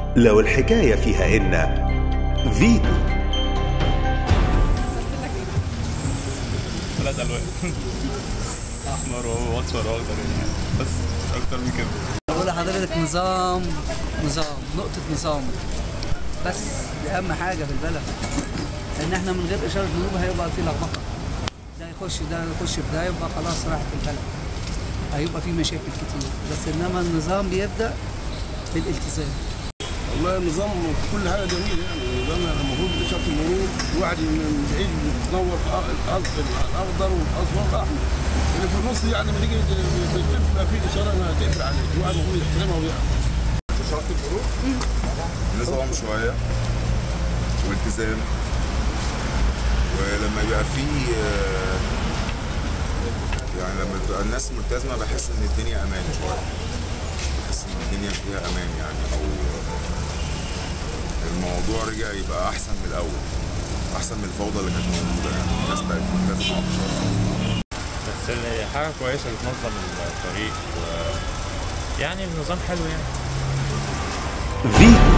لو الحكاية فيها إن فيتو ثلاث الوان احمر واصفر واخضر يعني بس مش اكتر من كده بقول لحضرتك نظام نظام نقطة نظام بس دي أهم حاجة في البلد لأن احنا من غير إشارة مرور هيبقى في لخبطة ده يخش ده يخش في ده يبقى خلاص راحت البلد هيبقى في مشاكل كتير بس إنما النظام بيبدأ بالالتزام والله النظام في كل حاجه جميل يعني النظام يعني المفروض اشاره المرور الواحد من بعيد بتنور الأخ- الاخضر والاصفر والاحمر اللي في النص يعني لما تيجي بتلف بقى في اشاره انها تقفل عليك الواحد المفروض يحترمها ويعرف اشاره المرور نظام شويه والتزام ولما يبقى في آه، يعني لما تبقى الناس ملتزمه بحس ان الدنيا امان شويه بحس ان الدنيا فيها امان يعني او الموضوع رجع يبقى احسن من الاول احسن من الفوضى اللي كانت موجوده يعني الناس بقت ملتزمه اكتر بس ال- حاجة كويسة بتنظم الطريق و يعني النظام حلو يعني فيتو